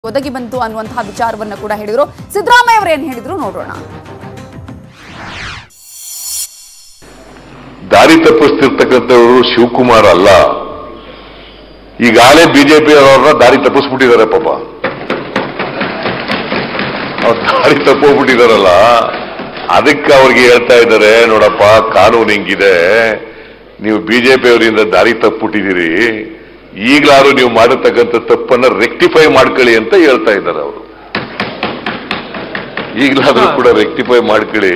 ಒದಗಿ ಬಂತು ಅನ್ನುವಂತಹ ವಿಚಾರವನ್ನ ಕೂಡ ಹೇಳಿದ್ರು ಸಿದ್ದರಾಮಯ್ಯ ಅವರು ಏನ್ ಹೇಳಿದ್ರು ನೋಡೋಣ ದಾರಿ ತಪ್ಪಿಸ್ತಿರ್ತಕ್ಕಂಥವ್ರು ಶಿವಕುಮಾರ್ ಅಲ್ಲ ಈಗಾಗಲೇ ಬಿಜೆಪಿ ಅವರನ್ನ ದಾರಿ ತಪ್ಪಿಸ್ಬಿಟ್ಟಿದ್ದಾರೆ ಪಾಪ ಅವ್ರು ದಾರಿ ತಪ್ಪೋಗ್ಬಿಟ್ಟಿದಾರಲ್ಲ ಅದಕ್ಕೆ ಅವ್ರಿಗೆ ಹೇಳ್ತಾ ಇದ್ದಾರೆ ನೋಡಪ್ಪ ಕಾನೂನು ಹಿಂಗಿದೆ ನೀವು ಬಿಜೆಪಿ ಅವರಿಂದ ದಾರಿ ತಪ್ಪಿಬಿಟ್ಟಿದ್ದೀರಿ ಈಗಲಾದ್ರೂ ನೀವು ಮಾಡತಕ್ಕಂಥ ತಪ್ಪನ್ನ ರೆಕ್ಟಿಫೈ ಮಾಡ್ಕೊಳ್ಳಿ ಅಂತ ಹೇಳ್ತಾ ಇದ್ದಾರೆ ಅವರು ಈಗಲಾದ್ರೂ ಕೂಡ ರೆಕ್ಟಿಫೈ ಮಾಡ್ಕೊಳ್ಳಿ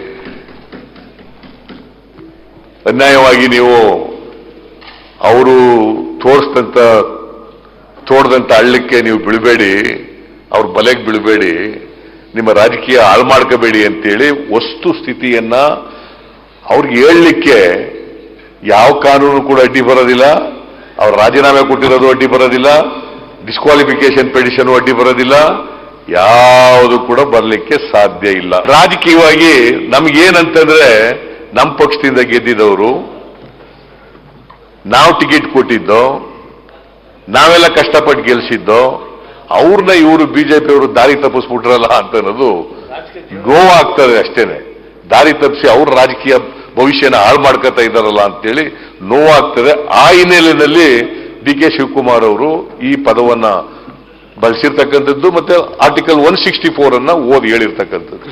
ಅನ್ಯಾಯವಾಗಿ ನೀವು ಅವರು ತೋರಿಸಿದಂತ ತೋಡ್ದಂತ ಹಳ್ಳಕ್ಕೆ ನೀವು ಬೀಳಬೇಡಿ ಅವ್ರ ಬಲೆಗೆ ಬೀಳಬೇಡಿ ನಿಮ್ಮ ರಾಜಕೀಯ ಹಾಳು ಮಾಡ್ಕೋಬೇಡಿ ಅಂತೇಳಿ ವಸ್ತು ಸ್ಥಿತಿಯನ್ನ ಅವ್ರಿಗೆ ಹೇಳಲಿಕ್ಕೆ ಯಾವ ಕಾನೂನು ಕೂಡ ಅಡ್ಡಿ ಬರೋದಿಲ್ಲ ಅವ್ರು ರಾಜೀನಾಮೆ ಕೊಟ್ಟಿರೋದು ಅಡ್ಡಿ ಬರೋದಿಲ್ಲ ಡಿಸ್ಕ್ವಾಲಿಫಿಕೇಶನ್ ಪೆಟಿಷನ್ ಅಡ್ಡಿ ಬರೋದಿಲ್ಲ ಯಾವುದು ಕೂಡ ಬರಲಿಕ್ಕೆ ಸಾಧ್ಯ ಇಲ್ಲ ರಾಜಕೀಯವಾಗಿ ನಮ್ಗೇನಂತಂದ್ರೆ ನಮ್ಮ ಪಕ್ಷದಿಂದ ಗೆದ್ದಿದ್ದವರು ನಾವು ಟಿಕೆಟ್ ಕೊಟ್ಟಿದ್ದೋ ನಾವೆಲ್ಲ ಕಷ್ಟಪಟ್ಟು ಗೆಲ್ಸಿದ್ದೋ ಅವ್ರನ್ನ ಇವರು ಬಿಜೆಪಿ ಅವರು ದಾರಿ ತಪ್ಪಿಸ್ಬಿಟ್ರಲ್ಲ ಅಂತ ಅನ್ನೋದು ನೋವಾಗ್ತದೆ ಅಷ್ಟೇನೆ ದಾರಿ ತಪ್ಪಿಸಿ ಅವ್ರ ರಾಜಕೀಯ ಭವಿಷ್ಯನ ಹಾಳು ಮಾಡ್ಕೊತಾ ಇದ್ದಾರಲ್ಲ ಅಂತೇಳಿ ನೋವಾಗ್ತದೆ ಆ ಹಿನ್ನೆಲೆಯಲ್ಲಿ ಡಿ ಕೆ ಶಿವಕುಮಾರ್ ಅವರು ಈ ಪದವನ್ನ ಬಳಸಿರ್ತಕ್ಕಂಥದ್ದು ಮತ್ತೆ ಆರ್ಟಿಕಲ್ ಒನ್ ಸಿಕ್ಸ್ಟಿ ಫೋರ್ ಅನ್ನ ಓದಿ ಹೇಳಿರ್ತಕ್ಕಂಥದ್ದು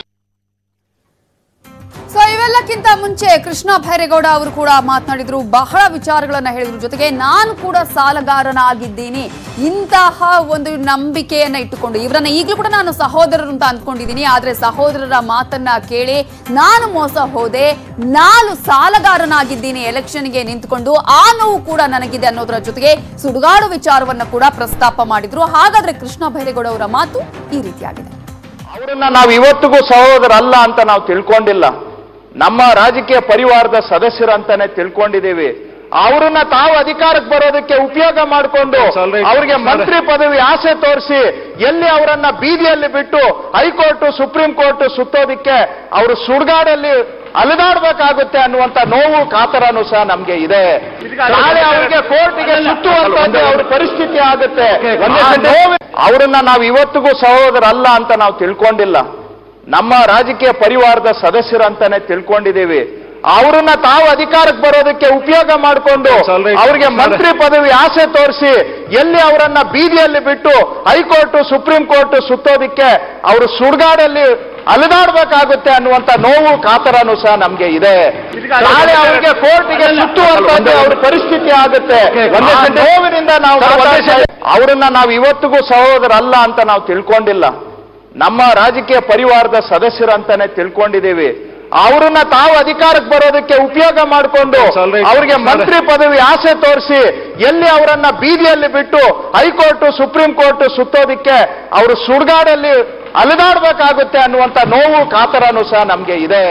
ಸೊ ಇವೆಲ್ಲಕ್ಕಿಂತ ಮುಂಚೆ ಕೃಷ್ಣ ಭೈರೇಗೌಡ ಅವರು ಕೂಡ ಮಾತನಾಡಿದ್ರು ಬಹಳ ವಿಚಾರಗಳನ್ನ ಹೇಳಿದ್ರು ಜೊತೆಗೆ ನಾನು ಕೂಡ ಸಾಲಗಾರನಾಗಿದ್ದೀನಿ ಇಂತಹ ಒಂದು ನಂಬಿಕೆಯನ್ನ ಇಟ್ಟುಕೊಂಡು ಇವರನ್ನ ಈಗಲೂ ಕೂಡ ನಾನು ಸಹೋದರರು ಅಂತ ಅಂದ್ಕೊಂಡಿದ್ದೀನಿ ಆದ್ರೆ ಸಹೋದರರ ಮಾತನ್ನ ಕೇಳಿ ನಾನು ಮೋಸ ಹೋದೆ ನಾನು ಸಾಲಗಾರನಾಗಿದ್ದೀನಿ ಎಲೆಕ್ಷನ್ಗೆ ನಿಂತ್ಕೊಂಡು ಆ ನೋವು ಕೂಡ ನನಗಿದೆ ಅನ್ನೋದರ ಜೊತೆಗೆ ಸುಡುಗಾಡು ವಿಚಾರವನ್ನ ಕೂಡ ಪ್ರಸ್ತಾಪ ಮಾಡಿದ್ರು ಹಾಗಾದ್ರೆ ಕೃಷ್ಣ ಭೈರೇಗೌಡ ಅವರ ಮಾತು ಈ ರೀತಿಯಾಗಿದೆ ಅವರನ್ನ ನಾವು ಇವತ್ತಿಗೂ ಸಹೋದರಲ್ಲ ಅಂತ ನಾವು ತಿಳ್ಕೊಂಡಿಲ್ಲ ನಮ್ಮ ರಾಜಕೀಯ ಪರಿವಾರದ ಸದಸ್ಯರಂತಾನೆ ತಿಳ್ಕೊಂಡಿದ್ದೀವಿ ಅವರನ್ನ ತಾವು ಅಧಿಕಾರಕ್ಕೆ ಬರೋದಕ್ಕೆ ಉಪಯೋಗ ಮಾಡಿಕೊಂಡು ಅವರಿಗೆ ಮಂತ್ರಿ ಪದವಿ ಆಸೆ ತೋರಿಸಿ ಎಲ್ಲಿ ಅವರನ್ನ ಬೀದಿಯಲ್ಲಿ ಬಿಟ್ಟು ಹೈಕೋರ್ಟ್ ಸುಪ್ರೀಂ ಕೋರ್ಟ್ ಸುತ್ತೋದಿಕ್ಕೆ ಅವರು ಸುಡ್ಗಾಡಲ್ಲಿ ಅಲೆದಾಡ್ಬೇಕಾಗುತ್ತೆ ಅನ್ನುವಂತ ನೋವು ಕಾತರನು ಸಹ ನಮ್ಗೆ ಇದೆ ನಾಳೆ ಅವರಿಗೆ ಕೋರ್ಟಿಗೆ ಸುತ್ತುವಂತದ್ದು ಅವ್ರ ಪರಿಸ್ಥಿತಿ ಆಗುತ್ತೆ ಆ ನೋವು- ಅವರನ್ನ ನಾವು ಇವತ್ತಿಗೂ ಸಹೋದರಲ್ಲ ಅಂತ ನಾವು ತಿಳ್ಕೊಂಡಿಲ್ಲ ನಮ್ಮ ರಾಜಕೀಯ ಪರಿವಾರದ ಸದಸ್ಯರಂತಾನೆ ತಿಳ್ಕೊಂಡಿದ್ದೀವಿ ಅವರನ್ನ ತಾವು ಅಧಿಕಾರಕ್ಕೆ ಬರೋದಕ್ಕೆ ಉಪಯೋಗ ಮಾಡಿಕೊಂಡು ಅವರಿಗೆ ಮಂತ್ರಿ ಪದವಿ ಆಸೆ ತೋರಿಸಿ ಎಲ್ಲಿ ಅವರನ್ನ ಬೀದಿಯಲ್ಲಿ ಬಿಟ್ಟು ಹೈಕೋರ್ಟ್ ಸುಪ್ರೀಂ ಕೋರ್ಟ್ ಸುತ್ತೋದಿಕ್ಕೆ ಅವರು ಸುಡ್ಗಾಡಲ್ಲಿ ಅಲೆದಾಡ್ಬೇಕಾಗುತ್ತೆ ಅನ್ನುವಂತ ನೋವು ಕಾತರನು ಸಹ ನಮ್ಗೆ ಇದೆ ನಾಳೆ ಅವರಿಗೆ ಕೋರ್ಟಿಗೆ ಸುತ್ತುವಂತದ್ದು ಅವ್ರ ಪರಿಸ್ಥಿತಿ ಆಗುತ್ತೆ ಆ ನೋವಿನಿಂದ ನಾವು ಮಾತಾಡ್ತಾ ಇದ್ದೀವಿ. ಅವರನ್ನ ನಾವು ಇವತ್ತಿಗೂ ಸಹೋದರಲ್ಲ ಅಂತ ನಾವು ತಿಳ್ಕೊಂಡಿಲ್ಲ ನಮ್ಮ ರಾಜಕೀಯ ಪರಿವಾರದ ಸದಸ್ಯರಂತಾನೆ ತಿಳ್ಕೊಂಡಿದ್ದೀವಿ ಅವರನ್ನ ತಾವು ಅಧಿಕಾರಕ್ಕೆ ಬರೋದಕ್ಕೆ ಉಪಯೋಗ ಮಾಡಿಕೊಂಡು ಅವರಿಗೆ ಮಂತ್ರಿ ಪದವಿ ಆಸೆ ತೋರಿಸಿ ಎಲ್ಲಿ ಅವರನ್ನ ಬೀದಿಯಲ್ಲಿ ಬಿಟ್ಟು ಹೈಕೋರ್ಟ್ ಸುಪ್ರೀಂ ಕೋರ್ಟ್ ಸುತ್ತೋದಿಕ್ಕೆ ಅವರು ಸುಡ್ಗಾಡಲ್ಲಿ ಅಲೆದಾಡ್ಬೇಕಾಗುತ್ತೆ ಅನ್ನುವಂತ ನೋವು ಕಾತರನು ಸಹ ನಮ್ಗೆ ಇದೆ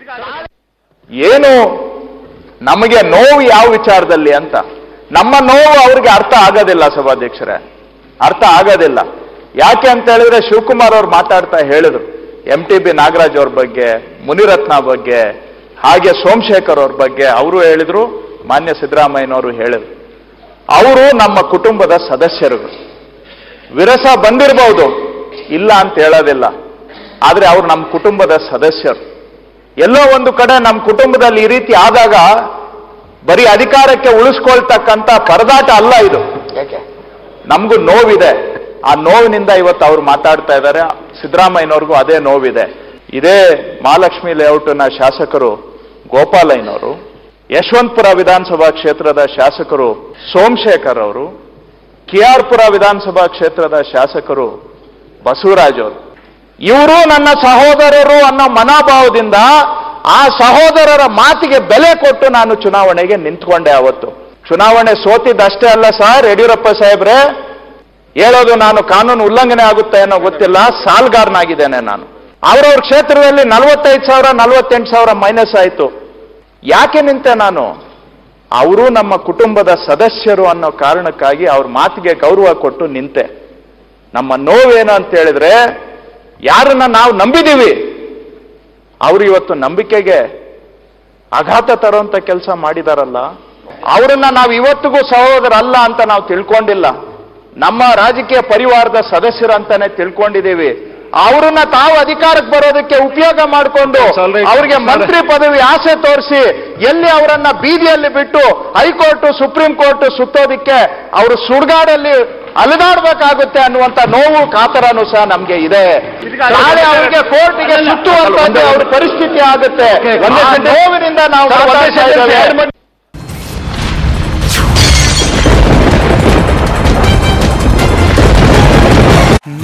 ಏನು ನಮಗೆ ನೋವು ಯಾವ ವಿಚಾರದಲ್ಲಿ ಅಂತ ನಮ್ಮ ನೋವು ಅವ್ರಿಗೆ ಅರ್ಥ ಆಗೋದಿಲ್ಲ ಸಭಾಧ್ಯಕ್ಷರೇ ಅರ್ಥ ಆಗೋದಿಲ್ಲ ಯಾಕೆ ಅಂತ ಹೇಳಿದ್ರೆ ಶಿವಕುಮಾರ್ ಅವ್ರು ಮಾತಾಡ್ತಾ ಹೇಳಿದ್ರು ಎಂ ಟಿ ಬಿ ನಾಗರಾಜ್ ಅವ್ರ ಬಗ್ಗೆ ಮುನಿರತ್ನ ಬಗ್ಗೆ ಹಾಗೆ ಸೋಮಶೇಖರ್ ಅವ್ರ ಬಗ್ಗೆ ಅವರು ಹೇಳಿದ್ರು ಮಾನ್ಯ ಸಿದ್ದರಾಮಯ್ಯನವರು ಹೇಳಿದ್ರು ಅವರು ನಮ್ಮ ಕುಟುಂಬದ ಸದಸ್ಯರುಗಳು ವಿರಸ ಬಂದಿರಬಹುದು ಇಲ್ಲ ಅಂತ ಹೇಳೋದಿಲ್ಲ ಆದ್ರೆ ಅವ್ರು ನಮ್ಮ ಕುಟುಂಬದ ಸದಸ್ಯರು ಎಲ್ಲೋ ಒಂದು ಕಡೆ ನಮ್ಮ ಕುಟುಂಬದಲ್ಲಿ ಈ ರೀತಿ ಆದಾಗ ಬರೀ ಅಧಿಕಾರಕ್ಕೆ ಉಳಿಸ್ಕೊಳ್ತಕ್ಕಂತ ಪರದಾಟ ಅಲ್ಲ ಇದು ನಮಗೂ ನೋವಿದೆ ಆ ನೋವಿನಿಂದ ಇವತ್ತು ಅವ್ರು ಮಾತಾಡ್ತಾ ಇದ್ದಾರೆ ಸಿದ್ದರಾಮಯ್ಯನವ್ರಿಗೂ ಅದೇ ನೋವಿದೆ ಇದೇ ಮಹಾಲಕ್ಷ್ಮಿ ಲೇಔಟ್ನ ಶಾಸಕರು ಗೋಪಾಲಯ್ಯನವರು ಯಶವಂತಪುರ ವಿಧಾನಸಭಾ ಕ್ಷೇತ್ರದ ಶಾಸಕರು ಸೋಮಶೇಖರ್ ಅವರು ಕಿಆರ್ಪುರ ವಿಧಾನಸಭಾ ಕ್ಷೇತ್ರದ ಶಾಸಕರು ಬಸವರಾಜ್ ಅವರು ಇವರು ನನ್ನ ಸಹೋದರರು ಅನ್ನೋ ಮನೋಭಾವದಿಂದ ಆ ಸಹೋದರರ ಮಾತಿಗೆ ಬೆಲೆ ಕೊಟ್ಟು ನಾನು ಚುನಾವಣೆಗೆ ನಿಂತ್ಕೊಂಡೆ ಅವತ್ತು ಚುನಾವಣೆ ಸೋತಿದ್ದಷ್ಟೇ ಅಲ್ಲ ಸರ್ ಯಡಿಯೂರಪ್ಪ ಸಾಹೇಬ್ರೆ ಹೇಳೋದು ನಾನು ಕಾನೂನು ಉಲ್ಲಂಘನೆ ಆಗುತ್ತೆ ಅನ್ನೋ ಗೊತ್ತಿಲ್ಲ ಸಾಲ್ಗಾರನಾಗಿದ್ದೇನೆ ನಾನು ಅವ್ರವ್ರ ಕ್ಷೇತ್ರದಲ್ಲಿ ನಲವತ್ತೈದು ಸಾವಿರ ನಲವತ್ತೆಂಟು ಸಾವಿರ ಮೈನಸ್ ಆಯಿತು ಯಾಕೆ ನಿಂತೆ ನಾನು ಅವರು ನಮ್ಮ ಕುಟುಂಬದ ಸದಸ್ಯರು ಅನ್ನೋ ಕಾರಣಕ್ಕಾಗಿ ಅವ್ರ ಮಾತಿಗೆ ಗೌರವ ಕೊಟ್ಟು ನಿಂತೆ ನಮ್ಮ ನೋವೇನು ಅಂತ ಹೇಳಿದ್ರೆ ಯಾರನ್ನ ನಾವು ನಂಬಿದೀವಿ ಅವರು ಇವತ್ತು ನಂಬಿಕೆಗೆ ಆಘಾತ ತರುವಂತ ಕೆಲಸ ಮಾಡಿದಾರಲ್ಲ ಅವರನ್ನ ನಾವು ಇವತ್ತಿಗೂ ಸಹೋದರಲ್ಲ ಅಂತ ನಾವು ತಿಳ್ಕೊಂಡಿಲ್ಲ ನಮ್ಮ ರಾಜಕೀಯ ಪರಿವಾರದ ಸದಸ್ಯರು ಅಂತಾನೆ ತಿಳ್ಕೊಂಡಿದ್ದೀವಿ ಅವ್ರನ್ನ ತಾವು ಅಧಿಕಾರಕ್ಕೆ ಬರೋದಕ್ಕೆ ಉಪಯೋಗ ಮಾಡಿಕೊಂಡು ಅವ್ರಿಗೆ ಮಂತ್ರಿ ಪದವಿ ಆಸೆ ತೋರಿಸಿ ಎಲ್ಲಿ ಅವರನ್ನ ಬೀದಿಯಲ್ಲಿ ಬಿಟ್ಟು ಹೈಕೋರ್ಟ್ ಸುಪ್ರೀಂ ಕೋರ್ಟ್ ಸುತ್ತೋದಿಕ್ಕೆ ಅವರು ಸುಡ್ಗಾಡಲ್ಲಿ ಅಲುಗಾಡ್ಬೇಕಾಗುತ್ತೆ ಅನ್ನುವಂತ ನೋವು ಕಾತರನು ಸಹ ನಮ್ಗೆ ಇದೆ ನಾಳೆ ಅವರಿಗೆ ಕೋರ್ಟ್ಗೆ ಸುತ್ತುವಂತದ್ದು ಅವ್ರ ಪರಿಸ್ಥಿತಿ ಆಗುತ್ತೆ ಆ ನೋವಿನಿಂದ ನಾವು ಮಾತಾಡ್ತಾ ಇದ್ದೇವೆ.